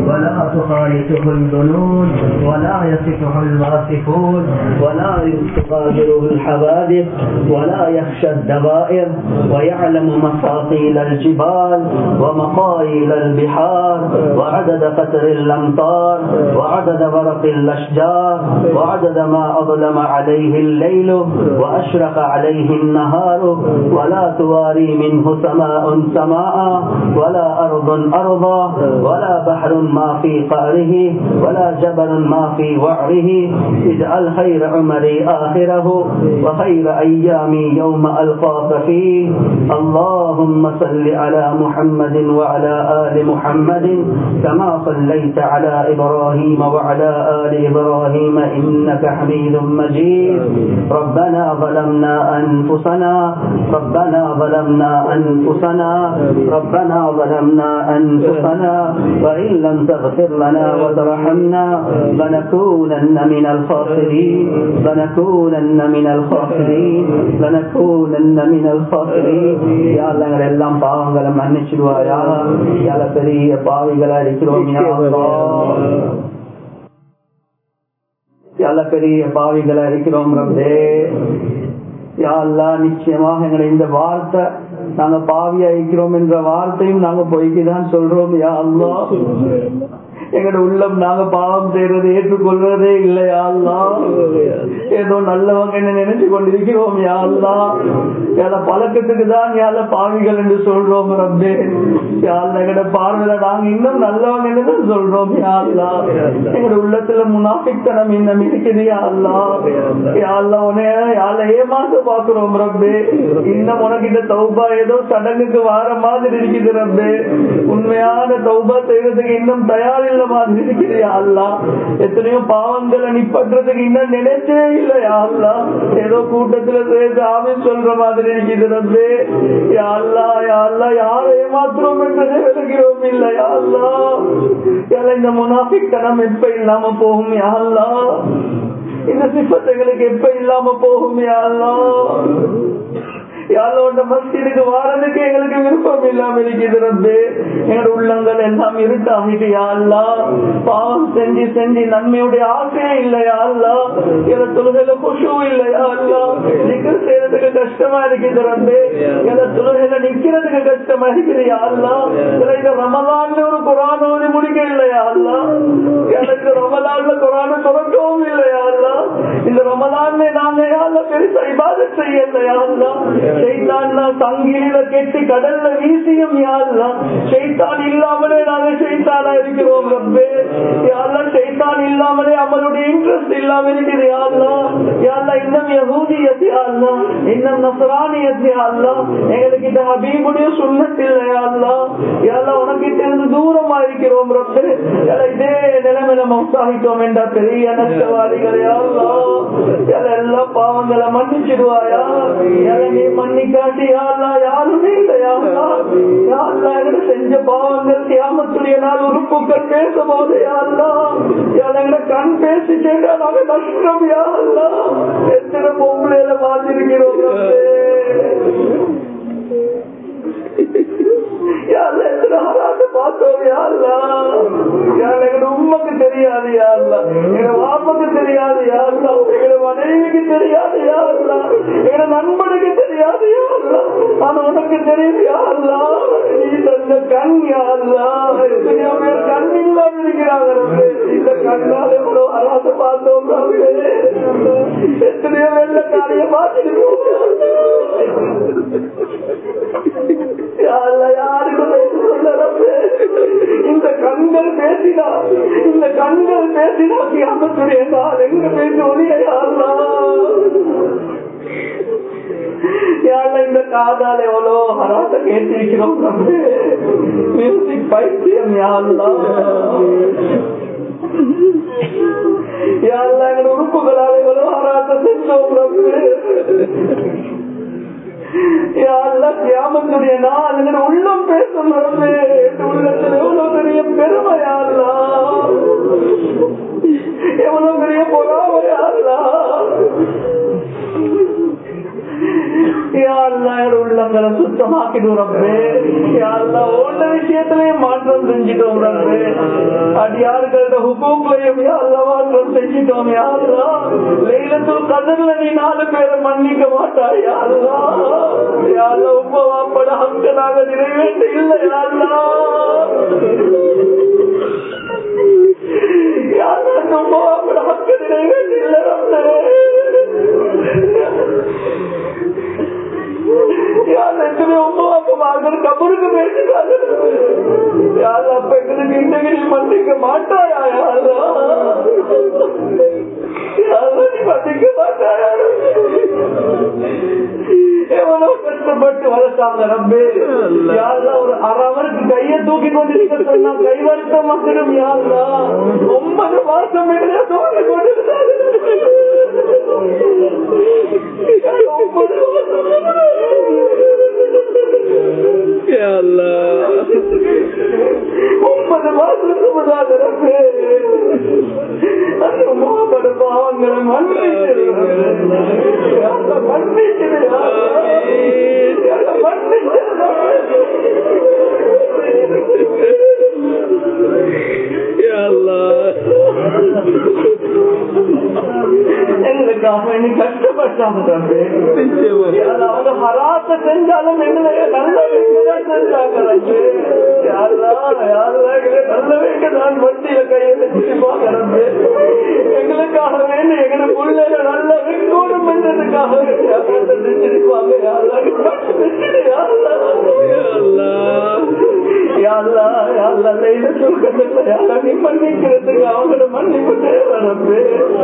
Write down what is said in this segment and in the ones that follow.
ولا تخالطه الظنون ولا يصفه الواصفون ولا تغادره الحوادث ولا يخشى الدوائر ويعلم مفاصيل الجبال ومقاييل البحار وعدد قطر الأمطار وعدد ورق الأشجار وعدد ما أظلم عليه الليل وأشرق عليه النهار ولا تواري منه سماء سماء ولا أرض أرضا ولا بحر ما في قعره ولا جبل ما في وعره اجعل خير عمري آخره وخير أيامي يوم ألقاك فيه اللهم صل على محمد وعلى آل محمد كما صليت على إبراهيم وعلى آل إبراهيم إنك حميد مجيد ربنا ظلمنا أنفسنا ربنا ظلمنا أنفسنا ربنا ظلمنا أنفسنا وإن لم تغفر لنا وترحمنا لنكونن من الخاسرين لنكونن من الخاسرين لنكونن من الخاسرين يا الله எங்களை எல்லாம் பாவங்களை மன்னிச்சிடுவாயா யால பெரிய பாவிகளா இருக்கிறோம் யா அல்லாஹ் யால பெரிய பாவிகளா இருக்கிறோம் ரப்பே யா அல்லாஹ் நிச்சயமாக எங்களை இந்த வார்த்தை நாங்க பாவியா இருக்கிறோம் என்ற வார்த்தையும் நாங்க பொய்க்குதான் சொல்றோம் யா அல்லாஹ் எங்களோட உள்ளம் நாங்க பாவம் செய்யறது ஏற்றுக்கொள்றதே இல்லையா அல்லா ஏதோ நல்லவங்க என்ன நினைச்சு கொண்டிருக்கிறோம் யாழ்லா யார பழக்கத்துக்கு தான் யார பாவிகள் என்று சொல்றோம் ரப்பே யாழ்ல எங்களோட பார்வையில நாங்க இன்னும் நல்லவங்க என்று சொல்றோம் யாழ்லா எங்களோட உள்ளத்துல முனாஃபித்தனம் இன்னும் இருக்குது யாழ்லா யாழ்லா உனே யாழ ஏமாத்த பாக்குறோம் ரப்பே இன்னும் உனக்கிட்ட தௌபா ஏதோ சடங்குக்கு வார மாதிரி இருக்குது ரப்பே உண்மையான தௌபா செய்யறதுக்கு இன்னும் தயார் இல்ல மாதிரி இருக்கிறியா அல்லா எத்தனையோ பாவங்களை நிப்பற்றதுக்கு இன்னும் நினைச்சே இல்லையா அல்லா ஏதோ கூட்டத்துல சேர்த்து ஆமின் சொல்ற மாதிரி இருக்குது ரப்பே யா அல்லா யா அல்லா யாரை ஏமாத்துறோம் என்று விளக்கிறோம் இல்லையா அல்லா யார இந்த முனாஃபித்தனம் எப்ப இல்லாம போகும் யா அல்லா இந்த சிப்பத்தைகளுக்கு எப்ப இல்லாம போகும் யா அல்லா யாரோட மஸ்ஜிதுக்கு வாரதுக்கு எங்களுக்கு விருப்பம் இல்லாம இருக்குது ரப்பே எங்களோட உள்ளங்கள் எல்லாம் இருட்டாகிட்டு யாழ்லா பாவம் செஞ்சு செஞ்சு நன்மையுடைய ஆசையே இல்லையா அல்லா என தொழுகையில குஷு இல்லையா அல்லா நிக்க செய்யறதுக்கு கஷ்டமா இருக்குது ரப்பே என தொழுகையில நிக்கிறதுக்கு கஷ்டமா இருக்குது யாழ்லா இந்த ரமலான் ஒரு குரானோதி முடிக்க இல்லையா அல்லா எனக்கு ரமலான்ல குரான துறக்கவும் இல்லையா அல்லா இந்த ரமலான்ல நாங்க யாழ்ல பெருசா இபாதத் செய்யலையா அல்லா ஷைத்தான்ல சங்கிலில கெட்டி கடல்ல வீசியும் யாருலாம் ஷைத்தான் இல்லாமலே நாங்க ஷைத்தானா இருக்கிறோம் ரப்பே யாரெல்லாம் ஷைத்தான் இல்லாமலே அவனுடைய இன்ட்ரெஸ்ட் இல்லாம இருக்குது யாருலாம் யாரெல்லாம் இன்னும் யகூதியத் யாருலாம் இன்னும் நசரானியத் யாருலாம் எங்களுக்கு இந்த ஹபீபுடைய சுண்ணத் இல்லை யாருலாம் யாரெல்லாம் உனக்கிட்ட இருந்து தூரமா இருக்கிறோம் ரப்பே யாரா இதே நிலைமையில மௌசாகிட்டோம் என்ற பெரிய நஷ்டவாதிகள் யாருலாம் யாரா எல்லா பாவங்களை மன்னிச்சிடுவாயா யாரா நீ மன்னிக்காட்டி யாருலா யாருமே இல்லை யாருலா யாருலா எங்களை செஞ்ச பாவங்கள் தியாமத்துடைய நாள் உறுப்புகள் பேசும்போது யாருலா யார கண் பேசி கேட்டா நாங்க நஷ்டம் யாருலா எத்தனை பொம்பளையில பார்த்திருக்கிறோம் உண்மைக்கு தெரியாது யாருலா எங்க வாப்பக்கு தெரியாது யாருலா எங்க மனைவிக்கு தெரியாது யாருலா எங்க நண்பனுக்கு தெரியாது யாருலா ஆனா உனக்கு தெரியுது யாருலா நீ தந்த கண் யாருலா எத்தனையோ பேர் கண் இல்லாம இருக்கிறாங்க இந்த கண்ணால எவ்வளவு அராச பார்த்தோம் எத்தனையோ வெள்ள காரிய பார்த்துருக்கோம் யாருக்கும் இந்த கண்கள் பேசினா இந்த கண்கள் பேசினா கியாமத்துடைய நாள் எங்க பேசி ஒளியா யாழ்ல இந்த காதால எவ்வளோ ஹராச கேட்டிருக்கிறோம் மியூசிக் பைத்தியம் யாழ்லா யாழ்ல எங்க உறுப்புகளால் எவ்வளோ ஹராச செஞ்சோம் கியாமத்துடைய நாள் எங்க உள்ளம் பேசும் உள்ளத்தில் எவ்வளவு பெரிய பெருமையாளா எவ்வளவு பெரிய பொறாமையாளா உள்ளங்களை சுத்தமாக்கிடுறப்பே ஒன்ன விஷயத்திலேயே மாற்றம் செஞ்சிட்டோம் அடியார்களோட ஹுக்கூக்கையும் அல்லவாற்றம் செஞ்சிட்டோம் யாருலா லைலத்துல் கதர்ல நீ நாலு பேரை மன்னிக்க மாட்டாய் யாருலா யாருல உப்ப வாப்பட ஹங்கனாக நிறைவேற்ற இல்லை யாருலா யாருல உப்ப வாப்பட ஹங்க நிறைவேற்ற இல்லை ரப்பே. யார் எத்தனை உப்ப வாப்பமாக கபருக்கு பேசிட்டாங்க யார் அப்ப எங்களுக்கு இன்டகிரி பண்ணிக்க மாட்டாயா யாரா யாரா நீ பண்ணிக்க மாட்டாயா எவ்வளவு கஷ்டப்பட்டு வளர்த்தாங்க ரப்பே யாரா ஒரு அரை அவருக்கு கையை தூக்கி கொண்டு இருக்க சொன்னா கை வருத்த மக்களும் யாரா ஒன்பது மாசம் மேலே தூக்கி கொண்டு ஒன்பது ஒன்பது மாசத்துக்கு முன்னாடி ரப்பே அந்த மாபட பாவங்களை மன்னிச்சிரு மன்னிச்சிரு எங்களுக்காக நீ கஷ்டப்பட்டாங்க தம்பி அவங்க ஹராச செஞ்சாலும் எங்களை நல்ல வேண்டுதான் செஞ்சாங்க தம்பி யாரா யாரா நல்ல வேண்டு நான் வண்டியில கையை வச்சு பாக்குறது எங்களுக்காக வேண்டி எங்களை பிள்ளைங்க நல்ல வேண்டோடும் என்றதுக்காக செஞ்சிருப்பாங்க யாரா யாரா யாரா லைல தூக்கத்துல யாரா நீ மன்னிக்கிறதுக்கு அவங்களோட மன்னிப்பு தேவை ரப்பே.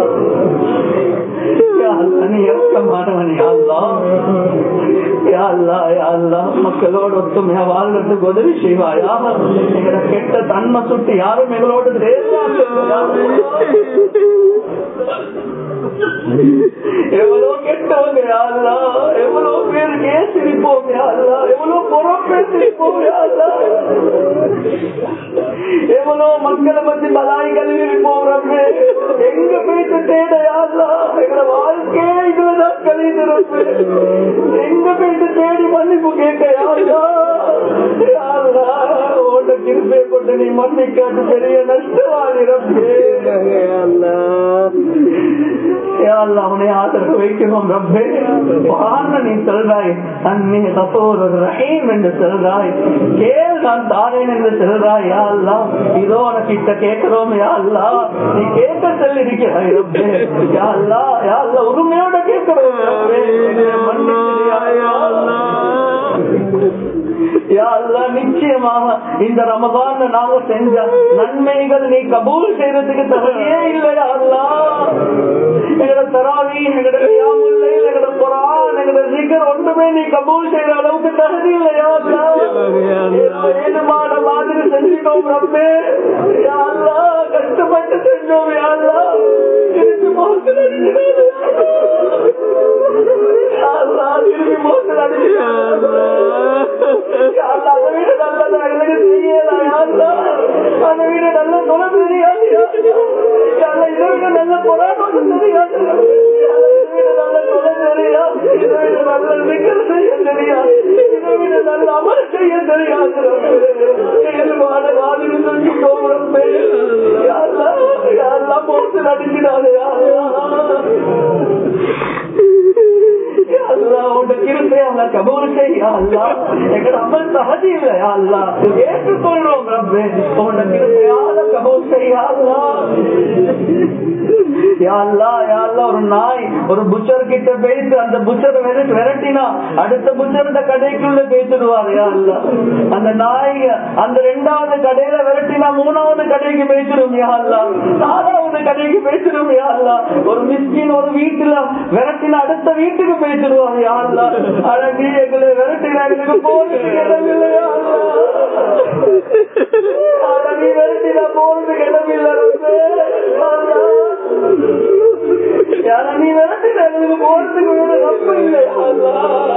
யா அல்லாஹ், நீ இறக்கமானவன் யா அல்லாஹ். யா அல்லாஹ், யா அல்லாஹ், மக்களோட ஒத்துமையா வாழ்றதுக்கு உதவி செய்வாயா எங்களை கெட்ட தன்மை சுட்டு யாரும் எங்களோட சேர்ந்தாங்க எவ்வளவு கெட்டவங்க யாருலா எவ்வளவு பேர் கேசிரிப்போம் யாருலா எவ்வளவு புறம் பேசிருப்போம் யாருலா எவ்வளவு மக்களை பத்தி பலாய் கல்வி போறப்பே எங்க போயிட்டு தேட யாருலா எங்களை வாழ்க்கையே இதுலதான் கழிந்து எங்க போயிட்டு தேடி மன்னிப்பு கேட்க யாருலா யாருலா உன்னை கிருப்பை கொண்டு நீ மன்னிக்காட்டு பெரிய நஷ்டவாளி ரப்பே அவனை ஆதரவு வைக்கிறோம் ரப்பே வாங்க நீ சொல்றாய் தன்னை கபோர் ரஹீம் என்று சொல்றாய் கேள் நான் தாரேன் என்று சொல்றாய் யா அல்லாஹ் இதோ உனக்கிட்ட கேட்கிறோம் யா அல்லாஹ் நீ கேட்க சொல்லி இருக்கிறாய் ரப்பே யா அல்லாஹ் யா அல்லாஹ் உரிமையோட கேட்கிறோம் ரப்பே எங்களை மன்னிச்சிடு யா அல்லாஹ் யா அல்லாஹ் நிச்சயமாக இந்த ரமதான் நாங்க செஞ்ச நன்மைகள் நீ கபூல் செய்யறதுக்கு தகுதியே இல்லையா அல்லாஹ் எங்களோட தராவி எங்களோட கியாமுல்லை எங்களோட குரான் எங்களோட ஜிகர் ஒன்றுமே நீ கபூல் செய்யற அளவுக்கு தகுதி இல்லையா அல்லாஹ் ஏதோ ஏதுமான மாதிரி செஞ்சிட்டோம் ரப்பே யா அல்லாஹ் கஷ்டப்பட்டு செஞ்சோம் யா அல்லாஹ் திருப்பி மோசம் அடிச்சிடாதே. யா அல்லாஹ் திருப்பி மோசம் அடிச்சிடாதே. யா அல்லாஹ், அதை விட நல்லதா எனக்கு செய்யலா யா அல்லாஹ். அதை விட நல்ல தொலை தெரியாது யா அல்லாஹ். யா அல்லாஹ், இதை விட நல்ல குரான் ஒன்று தெரியாது யா அல்லாஹ், இதை விட நல்ல தொலை தெரியாது இதை விட நல்ல விக்கல் செய்ய தெரியாது இதை விட நல்ல அமல் செய்ய தெரியாது ஏழுமான வாதில் தூக்கி போகிறோம் யாரெல்லாம் யாரெல்லாம் போட்டு நடிக்கிறாரு யாரெல்லாம் ஏற்றுக்கொள்றோம் ரப்பே உன்னோட கிருப்பையால கபூல் செய்யா ஒரு நாய் ஒரு புச்சர் கிட்ட போயிட்டு அந்த புச்சர் விரட்டினா அடுத்த புச்சர் இந்த கடைக்குள்ள பேசிடுவார் யாருல அந்த நாய் அந்த ரெண்டாவது கடையில விரட்டினா மூணாவது கடைக்கு பேசிடும் யாருலா நாலாவது கடைக்கு பேசிடும் யாருலா ஒரு மிஸ்கின் ஒரு வீட்டுல விரட்டினா அடுத்த வீட்டுக்கு பேசிடுவார் யாருலா அழகி எங்களை விரட்டினா எங்களுக்கு போட்டு இடமில்லையா அழகி விரட்டினா போறது இடமில்லை ரப்பே. அல்லா. யாரா நீ விரட்டினா எங்களுக்கு போறதுக்கு வேற ரப்ப இல்லையா அல்லா.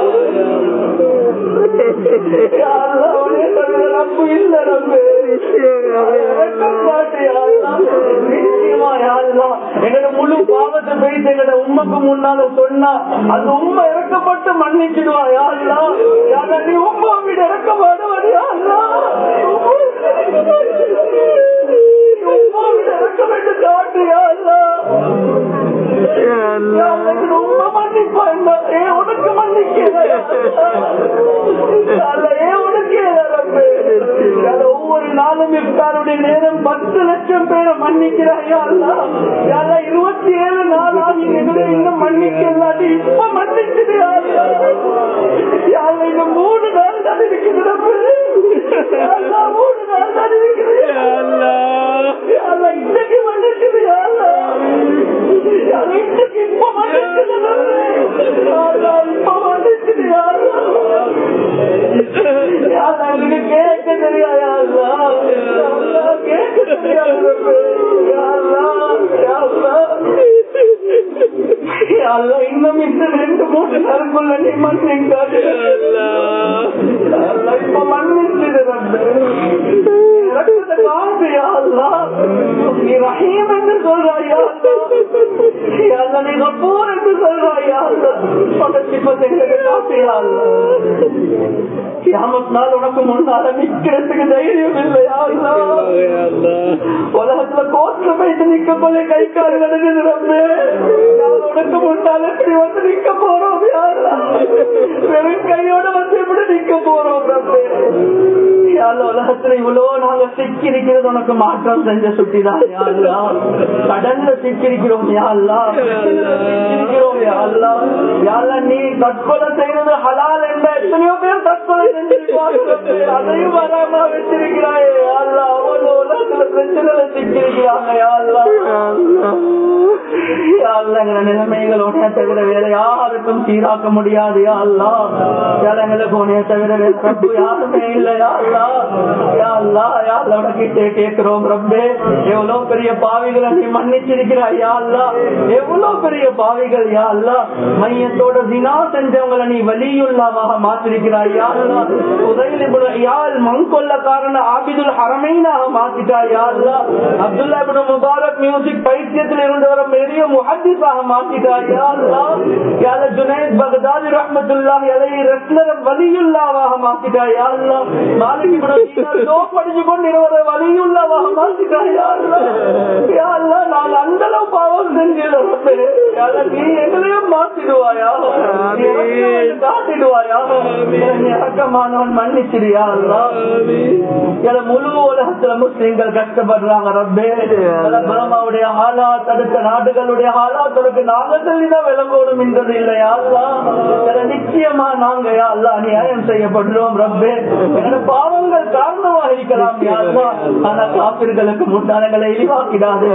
யா அல்லா, உன்னை தவிர ரப்பு இல்ல ரப்பே. இறக்கம் காட்டு யா அல்லா. நிச்சயமா யா அல்லா. எங்களோட முழு பாவத்தை போயிட்டு எங்களோட உண்மைக்கு முன்னால சொன்னா அந்த உண்மை இறக்கப்பட்டு மன்னிச்சிடுவா யா அல்லா. யா அல்லா, நீ உண்மை விட இறக்கமானவன் யா அல்லா. உம்மை விட இறக்கமானவன். யா அல்லாஹ், எங்களை உம்மை மன்னிப்பா என்ன? ஏன் உனக்கு மன்னிக்கல? யா அல்லாஹ், ஏன் உனக்கே ரப்பே? யா அல்லாஹ், ஒவ்வொரு நாளும் இஃப்தாருடைய நேரம் பத்து லட்சம் பேரை மன்னிக்கிறாயா அல்லா யாரா இருபத்தி ஏழு நாள் ஆகி எங்களை இன்னும் மன்னிக்க இல்லாட்டி இப்ப மன்னிச்சுது யாரா இந்த மூணு நாள் தான் இருக்குது ரப்பே. யா அல்லாஹ், மூணு நாள் தான் இருக்குது யா அல்லாஹ், இன்னைக்கு மன்னிச்சுது யா அல்லாஹ். யா அல்லாஹ், இன்னைக்கு இப்ப மன்னிச்சுது ரப்பே. யா அல்லாஹ், இப்ப மன்னிச்சுது யா அல்லாஹ். யா அல்லாஹ், எனக்கு கேட்க தெரியாதா அல்லாஹ். யா அல்லாஹ், கேட்க தெரியாது ரப்பே. யா அல்லாஹ், யா அல்லாஹ். யா அல்லாஹ், இன்னும் இந்த ரெண்டு மூணு நாளுக்குள்ள நீ மன்னிக்காது யா அல்லாஹ், இப்ப மன்னிச்சிடு ரப்பே. ரத்தத்தை காத்து யா அல்லாஹ். நீ ரஹீம் என்று சொல்றாய் யா அல்லாஹ். யா அல்லாஹ், நீ கஃபூர் என்று சொல்றாய் யா அல்லாஹ். உன்னை சிஃபத்தை எங்களுக்கு காட்டு யா அல்லாஹ். கியாமத் நாள் உனக்கு முன்னால நிக்கிறதுக்கு தைரியம் இல்லையா உலகத்துல கோர்ட்ல போயிட்டு நிக்க போல கை கால் நடக்குது ரப்பே நான் உனக்கு முன்னால இப்படி வந்து நிக்க போறோம் யாரா வெறும் கையோட வந்து இப்படி நிக்க போறோம் ரப்பே யாழ் உலகத்துல இவ்வளவு நாங்க சிக்கி இருக்கிறது உனக்கு மாற்றம் செஞ்ச சுட்டிதான் யாழ்லா கடல்ல சிக்கிருக்கிறோம் யாழ்லா சிக்கிருக்கிறோம் யாழ்லா யாழ்லா நீ தற்கொலை செய்யறது ஹலால் என்ற எத்தனையோ பேர் தற்கொலை செஞ்சிருக்காங்க அதையும் வராம வச்சிருக்கிறாயே யாழ்லா அவ்வளவு உலகத்துல பிரச்சனையில சிக்கிருக்கிறாங்க யாழ்லா யாழ்லங்கிற நிலைமைகள் உனைய தவிர வேற யாருக்கும் சீராக்க முடியாது யாழ்லா எங்களுக்கு உனைய தவிர வேற ரப்பு யாருமே இல்லை யாழ்லா யாழ்லா யாழ்லா உனக்கிட்டே கேட்கிறோம் ரப்பே எவ்வளவு பெரிய பாவிகளை நீ மன்னிச்சிருக்கிறாய் யாழ்லா எவ்வளவு பெரிய பாவிகள் யாழ்லா மையத்தோட தினா செஞ்சவங்களை நீ வலியுள்ளாவாக மாற்றிருக்கிறாய் யாழ்லா உதயில் யாழ் மங்கொல்லக்காரன ஆபிதுல் ஹரமைனாக மாத்திட்டாய் யாழ்லா அப்துல்லா இப்னு முபாரக் மியூசிக் பைத்தியத்தில் இருந்தவரை பெரிய முஹத்திஸாக மாத்திட்டாய் யாழ்லா யாழ ஜுனைத் பகதாதி ரஹ்மத்துல்லாஹி அலைஹி ரெஸ்லர் வலியுல்லாவாக மாத்திட்டாய் யாழ்லா மாலிக் இப்னு தீனார் டோப் அடிச்சு கொண்டு இருவரை வலியுல்லாவாக மாத்திட்டாய் யாழ்லா யாழ்லா நான் அந்த அளவு பாவம் செஞ்சேன் ரப்பே யாழ்லா நீ எங்களையும் மாத்திடுவாயா நீ எனக்கு வந்து காட்டிடுவாயா நீ இறக்கமானவன் மன்னிச்சிடியா அல்லா சில முழு உலகத்துல முஸ்லிம்கள் கஷ்டப்படுறாங்க ரப்பே சில பலமாவுடைய ஆளாத் அடுத்த நாடுகளுடைய ஆளாத்தலுக்கு நாங்க சொல்லிதான் விளங்கணும் என்றது இல்லையா அல்லா சில நிச்சயமா நாங்க யா அல்லா அநியாயம் செய்யப்படுறோம் ரப்பே எங்களோட பாவங்கள் காரணமாக இருக்கலாம் யா அல்லா ஆனா காப்பிர்களுக்கு முட்டாளங்களை இழிவாக்கிடாது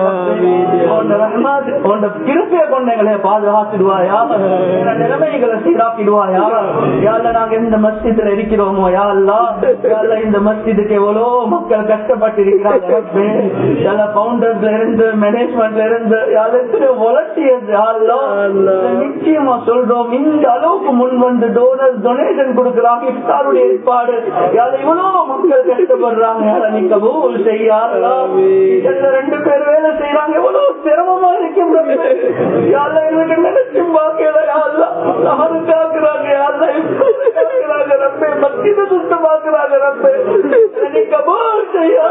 உன்னோட திருப்பிய கொண்டு எங்களை பாதுகாத்துடுவாயா எங்களோட நிலைமைகளை சீராக்கிடுவாயா யாழ்ல நாங்க இந்த மஸ்ஜித்ல இருக்கிறோமோ யா அல்லா யாழ்ல இந்த மஸ்ஜிதுக்கு எவ்வளவு மக்கள் கஷ்டப்பட்டு இருக்கிறாங்க சில பவுண்டர்ஸ்ல இருந்து மேனேஜ்மெண்ட்ல இருந்து யாருக்கு வளர்ச்சியது யாழ்லா நிச்சயமா சொல்றோம் இந்த அளவுக்கு முன் வந்து டோனர் டொனேஷன் கொடுக்குறாங்க இஃப்தாருடைய ஏற்பாடு யாழ இவ்வளவு மக்கள் கஷ்டப்படுறாங்க யாழ நீ கபூல் செய்யாதா இதுல ரெண்டு பேர் வேலை செய்யறாங்க எவ்வளவு சிரமமா இருக்கும் யாழ இவங்க நினைச்சும் பாக்கல யாழ்லா யாரு காக்குறாங்க யாழ்ல காக்குறாங்க ரப்பே மத்திய சுத்தமாக்குறாங்க ரப்பே நீ கபூல் செய்யா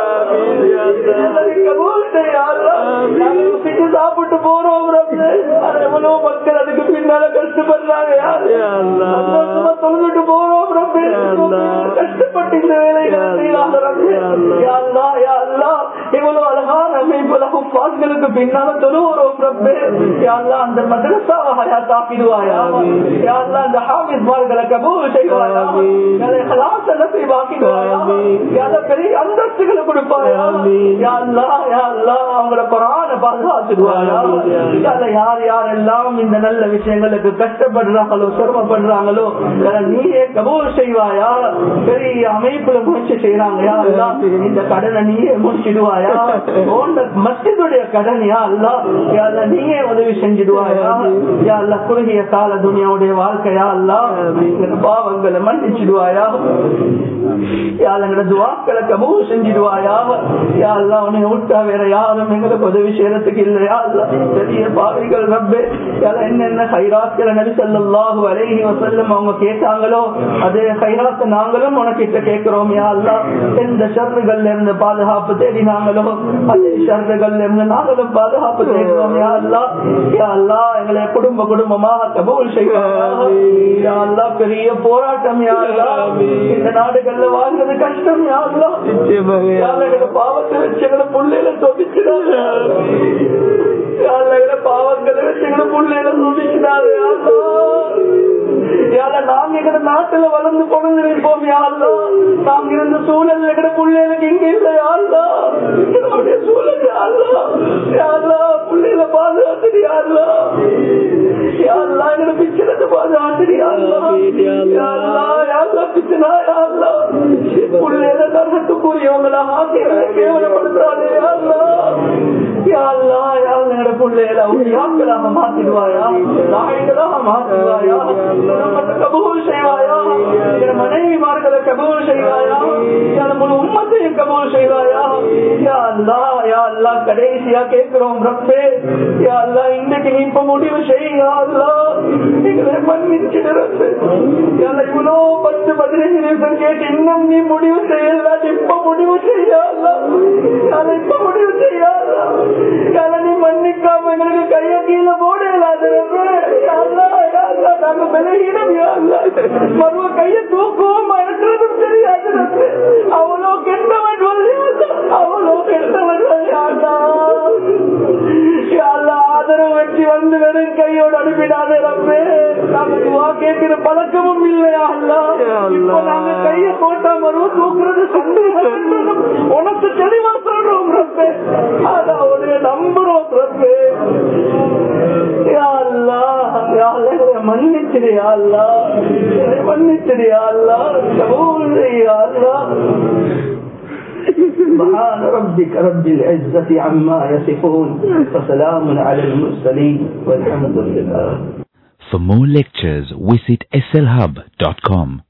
நீ கபூல் செய்யாதா நாங்க சாப்பிட்டு போறோம் ரப்பே ஆனா எவ்வளவு மக்கள் அதுக்கு பின்னால கஷ்டப்படுறாங்க யாரு சந்தோஷமா தொழுதுட்டு போறோம் ரப்பே கஷ்டப்பட்டு இந்த வேலைகளை செய்யறாங்க ரப்பே யா அல்லா யா அல்லா இவ்வளவு அழகான அமைப்புல பாஸ்களுக்கு பின்னால தொழுகிறோம் ரப்பே யா அல்லா அந்த மதரசா ஹயாத்தாக்கிடுவாயா யா அல்லா அந்த ஹாமிஸ் மார்களை கபூல் செய்வாயா யாரை ஹலாச நசீபாக்கிடுவாயா யார பெரிய அந்தஸ்துகளை கொடுப்பாயா யா அல்லா யா அல்லா அவங்கள குரான பாதுகாத்துடுவாயா யார யார் யாரெல்லாம் இந்த நல்ல விஷயங்களுக்கு கஷ்டப்படுறாங்களோ சிரமப்படுறாங்களோ யார நீயே கபூல் செய்வாயா பெரிய அமைப்புல முயற்சி செய்யறாங்க யா அல்லா இந்த கடனை நீயே முடிச்சிடுவாயா உன்ன மஸ்ஜிதுடைய கடன் யா அல்லா யா அல்லா நீயே உதவி செஞ்சிடுவாயா யா அல்லா குறுகிய கால துனியாவுடைய வாழ்க்கையா அல்லா எங்க பாவங்களை மன்னிச்சிடுவாயா யா அல்லா எங்களோட துவாக்களை கபூல் செஞ்சிடுவாயா யா அல்லா உன்னை விட்டா வேற யாரும் எங்களுக்கு உதவி செய்யறதுக்கு இல்லையா அல்லா பெரிய பாவிகள் ரப்பே யா அல்லா என்னென்ன ஹைராத்களை நபி ஸல்லல்லாஹு அலைஹி வஸல்லம் அவங்க கேட்டாங்களோ அதே ஹைராத் நாங்களும் உனக்கிட்ட கேட்க கேட்கிறோம் யா அல்லாஹ் எந்த ஷர்றுகள்ல இருந்து பாதுகாப்பு தேடினாங்களோ அதே ஷர்றுகள்ல இருந்து நாங்களும் பாதுகாப்பு தேடுறோம் யா அல்லாஹ் யா அல்லாஹ் எங்களை குடும்ப குடும்பமாக கபூல் செய்வாயாக யா அல்லாஹ் பெரிய போராட்டம் யா அல்லாஹ் இந்த நாடுகள்ல வாழ்றது கஷ்டம் யா அல்லாஹ் யா அல்லாஹ் எங்களை பாவத்தை வச்சு எங்களை புள்ளையில சொதிச்சிடாது யா அல்லாஹ் எங்களை பாவங்களை வச்சு எங்களை புள்ளையில சொதிச்சிடாது யா அல்லாஹ் யார நாங்க எங்க நாட்டுல வளர்ந்து கொண்டு இருப்போம் யாருலோ நாங்க இருந்த சூழல் எங்க பிள்ளைகளுக்கு இங்க இல்ல யாருலோ என்னுடைய சூழல் யாருலோ யாருலோ பிள்ளைகளை பாதுகாத்துடு யாருலோ யாருலா எங்க பிச்சனத்தை பாதுகாத்துடு யாருலோ யாருலா யாருலா பிச்சனா யாருலோ பிள்ளைகளை தர்மத்துக்குரியவங்களா ஆக்கி கேவலப்படுத்தாது யாருலோ யாருலா யாரு எங்க பிள்ளைகளை யாக்களாக மாத்திடுவாயா நாய்களாக மாத்திடுவாயா கபூல் செய்வாயா என் மனைவிமார்களை கபூல் செய்வாயா என் முழு உம்மத்தையும் கபூல் செய்வாயா யா அல்லா யா அல்லா கடைசியா கேட்கிறோம் ரப்பே யா அல்லா இன்னைக்கு நீ இப்ப முடிவு செய்யா அல்லா எங்களை மன்னிச்சிடு ரப்பே யா அல்லா இவ்வளோ பத்து பதினஞ்சு நிமிஷம் கேட்டு இன்னும் நீ முடிவு செய்யல இப்ப முடிவு செய்யா அல்லா யா அல்லா இப்ப முடிவு செய்யா அல்லா யா அல்லா நீ மன்னிக்காம எங்களுக்கு கைய கீழே போடலாது ரப்பே யா அல்லா யா அல்லா நாங்க பலகீனம் யா அல்லா மருவ கைய தூக்கவும் மறக்கிறதும் தெரியாது ரப்பே அவ்வளோ கெட்டவன் அவ்வளோ கெட்டவன் ஆதரவு வச்சு வந்து வெறும் கையோடு அனுப்பிடாத ரப்பே நாங்க துவா கேட்கிற பழக்கமும் இல்லையா அல்லா இப்ப நாங்க கைய போட்டா மருவ தூக்குறது சந்தேகம் உனக்கு தெளிவா சொல்றோம் ரப்பே அதான் உடைய நம்புறோம் ரப்பே யா அல்லா யா அல்லா மன்னிச்சிடு யா அல்லா மன்னிச்சிடு யா அல்லா கபூல் யா அல்லா سبحان ربك رب العزة عما يصفون وسلام على المرسلين والحمد لله For more lectures, visit slhub.com.